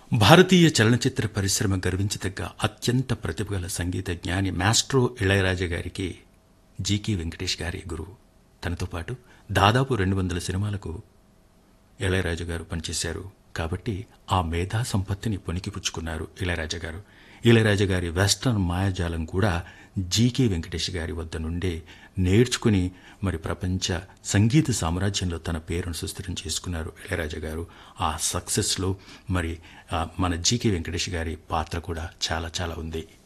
భారతీయ చలనచిత్ర పరిశ్రమ గర్వించదగ్గ అత్యంత ప్రతిభగల సంగీత జ్ఞాని మాస్ట్రో ఇళయరాజా గారికి జీకే వెంకటేష్ గారి గురువు తనతో పాటు దాదాపు రెండు వందల సినిమాలకు ఇళయరాజా గారు పనిచేశారు కాబట్టి ఆ మేధా సంపత్తిని పుణికిపుచ్చుకున్నారు ఇళయరాజా గారు ఇళయరాజా గారి వెస్టర్న్ మాయాజాలం కూడా జీకే వెంకటేష్ గారి వద్ద నుండే నేర్చుకుని మరి ప్రపంచ సంగీత సామ్రాజ్యంలో తన పేరును సుస్థిరం చేసుకున్నారు ఇళయరాజా గారు ఆ సక్సెస్లో మరి ఆ, మన జీకే వెంకటేష్ గారి పాత్ర కూడా చాలా చాలా ఉంది